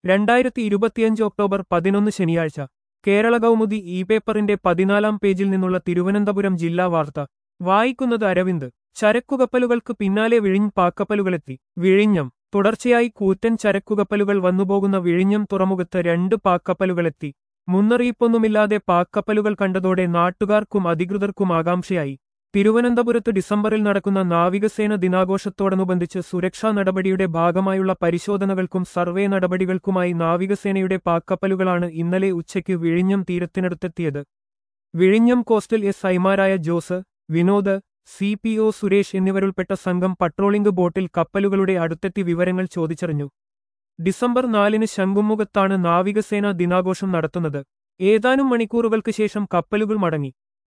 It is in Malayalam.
രണ്ടായിരത്തി ഇരുപത്തിയഞ്ച് ഒക്ടോബർ പതിനൊന്ന് ശനിയാഴ്ച കേരള കൗമുദി ഇ പേപ്പറിന്റെ പതിനാലാം പേജിൽ നിന്നുള്ള തിരുവനന്തപുരം ജില്ലാ വാർത്ത വായിക്കുന്നത് അരവിന്ദ് ചരക്കുകപ്പലുകൾക്ക് പിന്നാലെ വിഴിഞ്ഞ് പാക്കപ്പലുകളെത്തി വിഴിഞ്ഞം തുടർച്ചയായി കൂറ്റൻ ചരക്കുകപ്പലുകൾ വന്നുപോകുന്ന വിഴിഞ്ഞം തുറമുഖത്ത് രണ്ട് പാക്കപ്പലുകളെത്തി മുന്നറിയിപ്പൊന്നുമില്ലാതെ പാക്കപ്പലുകൾ കണ്ടതോടെ നാട്ടുകാർക്കും അധികൃതർക്കും ആകാംക്ഷയായി തിരുവനന്തപുരത്ത് ഡിസംബറിൽ നടക്കുന്ന നാവികസേന ദിനാഘോഷത്തോടനുബന്ധിച്ച് സുരക്ഷാ നടപടിയുടെ ഭാഗമായുള്ള പരിശോധനകൾക്കും സർവേ നടപടികൾക്കുമായി നാവികസേനയുടെ പാക്കപ്പലുകളാണ് ഇന്നലെ ഉച്ചയ്ക്ക് വിഴിഞ്ഞം തീരത്തിനടുത്തെത്തിയത് വിഴിഞ്ഞം കോസ്റ്റൽ എസ് ഐമാരായ Jose Vinod C P O Suresh എന്നിവരുൾപ്പെട്ട സംഘം പട്രോളിംഗ് ബോട്ടിൽ കപ്പലുകളുടെ അടുത്തെത്തി വിവരങ്ങൾ ചോദിച്ചറിഞ്ഞു ഡിസംബർ നാലിന് ശംഖുമുഖത്താണ് നാവികസേന ദിനാഘോഷം നടത്തുന്നത് ഏതാനും മണിക്കൂറുകൾക്ക് ശേഷം കപ്പലുകൾ മടങ്ങി